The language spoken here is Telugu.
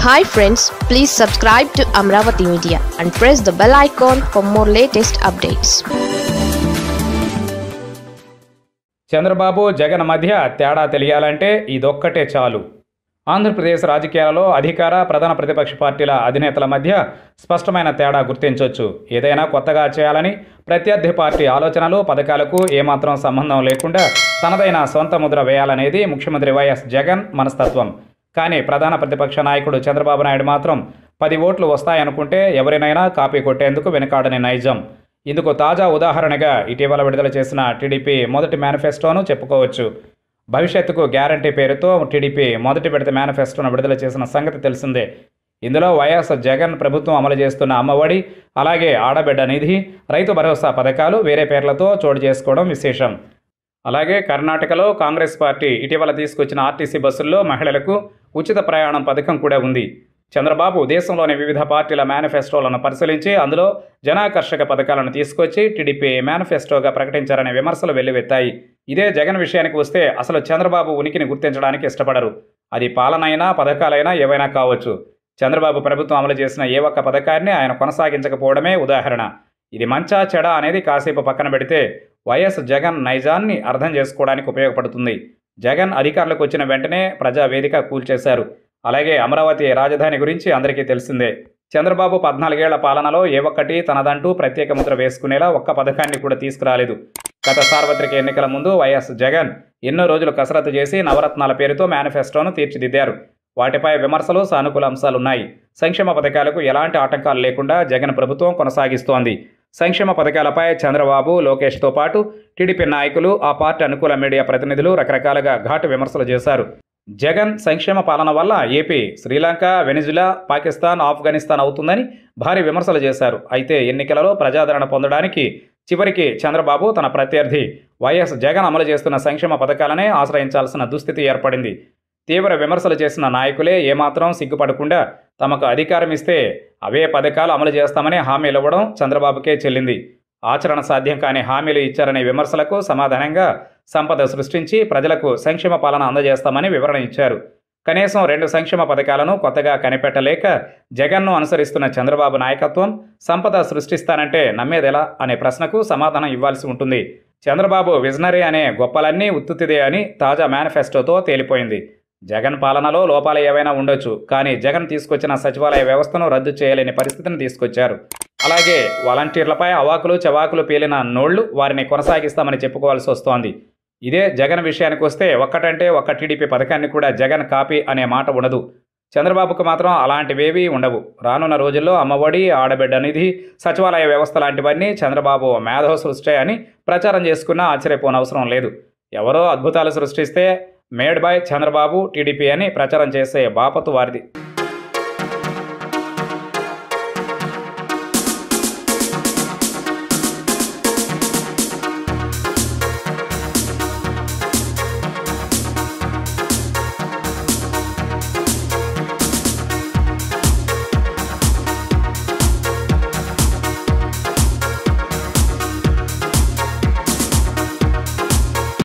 hi friends please subscribe to Amaravati media and press the bell icon for more latest updates Chandrababu Jagan మధ్య తేడా తెలియాలంటే ఇదొక్కటే చాలు ఆంధ్రప్రదేశ్ రాజకీయాలలో అధికార ప్రధాన ప్రతిపక్ష పార్టీల అధినేతల మధ్య స్పష్టమైన తేడా గుర్తించవచ్చు ఏదైనా కొత్తగా చేయాలని ప్రత్యర్థి పార్టీ ఆలోచనలు పథకాలకు ఏమాత్రం సంబంధం లేకుండా తనదైన సొంత ముద్ర వేయాలనేది ముఖ్యమంత్రి వైఎస్ జగన్ మనస్తత్వం కానీ ప్రధాన ప్రతిపక్ష నాయకుడు చంద్రబాబు నాయుడు మాత్రం పది ఓట్లు వస్తాయనుకుంటే ఎవరినైనా కాపీ కొట్టేందుకు వెనుకాడని నైజం ఇందుకు తాజా ఉదాహరణగా ఇటీవల విడుదల చేసిన టీడీపీ మొదటి మేనిఫెస్టోను చెప్పుకోవచ్చు భవిష్యత్తుకు గ్యారంటీ పేరుతో టీడీపీ మొదటి విడత మేనిఫెస్టోను విడుదల చేసిన సంగతి తెలిసిందే ఇందులో వైఎస్ జగన్ ప్రభుత్వం అమలు చేస్తున్న అమ్మఒడి అలాగే ఆడబిడ్డ నిధి రైతు భరోసా పథకాలు వేరే పేర్లతో చోటు చేసుకోవడం విశేషం అలాగే కర్ణాటకలో కాంగ్రెస్ పార్టీ ఇటీవల తీసుకొచ్చిన ఆర్టీసీ బస్సుల్లో మహిళలకు ఉచిత ప్రయాణం పథకం కూడా ఉంది చంద్రబాబు దేశంలోని వివిధ పార్టీల మేనిఫెస్టోలను పరిశీలించి అందులో జనాకర్షక పథకాలను తీసుకొచ్చి టీడీపీ మేనిఫెస్టోగా ప్రకటించారనే విమర్శలు వెల్లువెత్తాయి ఇదే జగన్ విషయానికి వస్తే అసలు చంద్రబాబు ఉనికిని గుర్తించడానికి ఇష్టపడరు అది పాలనైనా పథకాలైనా ఏవైనా కావచ్చు చంద్రబాబు ప్రభుత్వం అమలు చేసిన ఏ ఒక్క పథకాన్ని ఆయన కొనసాగించకపోవడమే ఉదాహరణ ఇది మంచా చెడ అనేది కాసేపు పక్కన పెడితే వైఎస్ జగన్ నైజాన్ని అర్థం చేసుకోవడానికి ఉపయోగపడుతుంది జగన్ అధికారులకు వచ్చిన వెంటనే ప్రజా వేదిక కూల్చేశారు అలాగే అమరావతి రాజధాని గురించి అందరికీ తెలిసిందే చంద్రబాబు పద్నాలుగేళ్ల పాలనలో ఏ ఒక్కటి తనదంటూ ప్రత్యేక ముద్ర వేసుకునేలా ఒక్క పథకాన్ని కూడా తీసుకురాలేదు గత సార్వత్రిక ఎన్నికల ముందు వైఎస్ జగన్ ఎన్నో రోజులు కసరత్తు చేసి నవరత్నాల పేరుతో మేనిఫెస్టోను తీర్చిదిద్దారు వాటిపై విమర్శలు సానుకూల అంశాలున్నాయి సంక్షేమ పథకాలకు ఎలాంటి ఆటంకాలు లేకుండా జగన్ ప్రభుత్వం కొనసాగిస్తోంది సంక్షేమ పథకాలపై చంద్రబాబు లోకేష్తో పాటు టీడీపీ నాయకులు ఆ పార్టీ అనుకూల మీడియా ప్రతినిధులు రకరకాలుగా ఘాటు విమర్శలు చేశారు జగన్ సంక్షేమ పాలన వల్ల ఏపీ శ్రీలంక వెనిజులా పాకిస్తాన్ ఆఫ్ఘనిస్తాన్ అవుతుందని భారీ విమర్శలు చేశారు అయితే ఎన్నికలలో ప్రజాదరణ పొందడానికి చివరికి చంద్రబాబు తన ప్రత్యర్థి వైఎస్ జగన్ అమలు చేస్తున్న సంక్షేమ పథకాలనే ఆశ్రయించాల్సిన దుస్థితి ఏర్పడింది తీవ్ర విమర్శలు చేసిన నాయకులే ఏమాత్రం సిగ్గుపడకుండా తమకు అధికారం ఇస్తే అవే పథకాలు అమలు చేస్తామని హామీలు ఇవ్వడం చంద్రబాబుకే చెల్లింది ఆచరణ సాధ్యం కాని హామీలు ఇచ్చారనే విమర్శలకు సమాధానంగా సంపద సృష్టించి ప్రజలకు సంక్షేమ పాలన అందజేస్తామని వివరణ ఇచ్చారు కనీసం రెండు సంక్షేమ పథకాలను కొత్తగా కనిపెట్టలేక జగన్ను అనుసరిస్తున్న చంద్రబాబు నాయకత్వం సంపద సృష్టిస్తానంటే నమ్మేదెలా అనే ప్రశ్నకు సమాధానం ఇవ్వాల్సి ఉంటుంది చంద్రబాబు విజనరీ అనే గొప్పలన్నీ ఉత్తుతిదే అని తాజా మేనిఫెస్టోతో తేలిపోయింది జగన్ పాలనలో లోపాలు ఏవైనా ఉండొచ్చు కానీ జగన్ తీసుకొచ్చిన సచివాలయ వ్యవస్థను రద్దు చేయలేని పరిస్థితిని తీసుకొచ్చారు అలాగే వాలంటీర్లపై అవాకులు చవాకులు పేలిన నోళ్లు వారిని కొనసాగిస్తామని చెప్పుకోవాల్సి వస్తోంది ఇదే జగన్ విషయానికి వస్తే ఒక్కటంటే ఒక్క టీడీపీ పథకాన్ని కూడా జగన్ కాపీ అనే మాట ఉండదు చంద్రబాబుకు మాత్రం అలాంటివేవీ ఉండవు రానున్న రోజుల్లో అమ్మఒడి ఆడబిడ్డ నిధి సచివాలయ వ్యవస్థ లాంటివన్నీ చంద్రబాబు మేధో సృష్టి అని ప్రచారం చేసుకున్నా ఆశ్చర్యపోనవసరం లేదు ఎవరో అద్భుతాలు సృష్టిస్తే మేడ్ బై చంద్రబాబు టీడీపీ అని ప్రచారం చేసే బాపతు వారిది